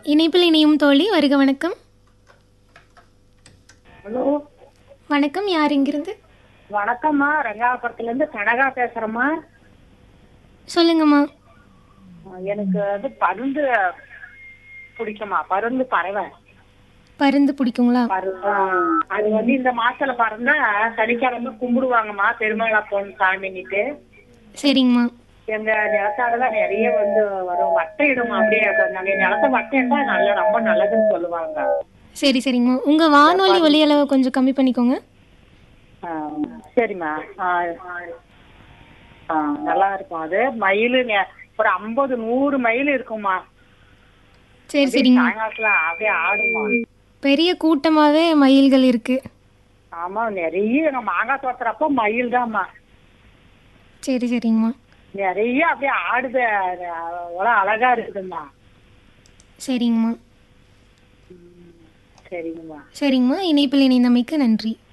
இணைப்பில் இணையும் தோழி வருக வணக்கம் ஹலோ வணக்கம் யார் இங்கிருந்து வணக்கம்மா ரங்காபுரத்துல இருந்து கனகா பேசுறேம்மா சொல்லுங்கம்மா எனக்கு வந்து பருந்து பிடிக்குமா பருந்து பறவை பருந்து பிடிக்குங்களா பரு ஆ, அது வந்து இந்த மாசத்துல பறந்தா சனிக்கிழமை கும்பிடுவாங்கம்மா பெருமாளா பொண்ணு சாமின்னுட்டு சரிங்கம்மா எங்க நிலத்தாடதான் நிறைய வந்து வரும் வட்டை இடுமா அப்படியே நாங்க நிலத்தை வட்டை இட்டா நல்லா ரொம்ப நல்லதுன்னு சொல்லுவாங்க சரி சரிங்கம்மா உங்கள் வானொலி ஒலி அளவை கொஞ்சம் கம்மி பண்ணிக்கோங்க ஆ, சரிம்மா ஆ, ஆ, நல்லா இருக்கும் அது மயில் ஒரு ஐம்பது நூறு மயில் இருக்குமா சரி சரிங்க சாயங்காலத்துல அப்படியே ஆடுமா பெரிய கூட்டமாகவே மயில்கள் இருக்கு ஆமா நிறைய எங்க மாங்காய் தோத்துறப்ப மயில் தான்மா சரி சரிங்கம்மா நிறைய அப்படியே ஆடுது அது அவ்வளவு அழகா இருக்குதும்மா சரிங்கம்மா சரிங்கம்மா சரிங்கம்மா இணைப்பில் இணைந்தமைக்கு நன்றி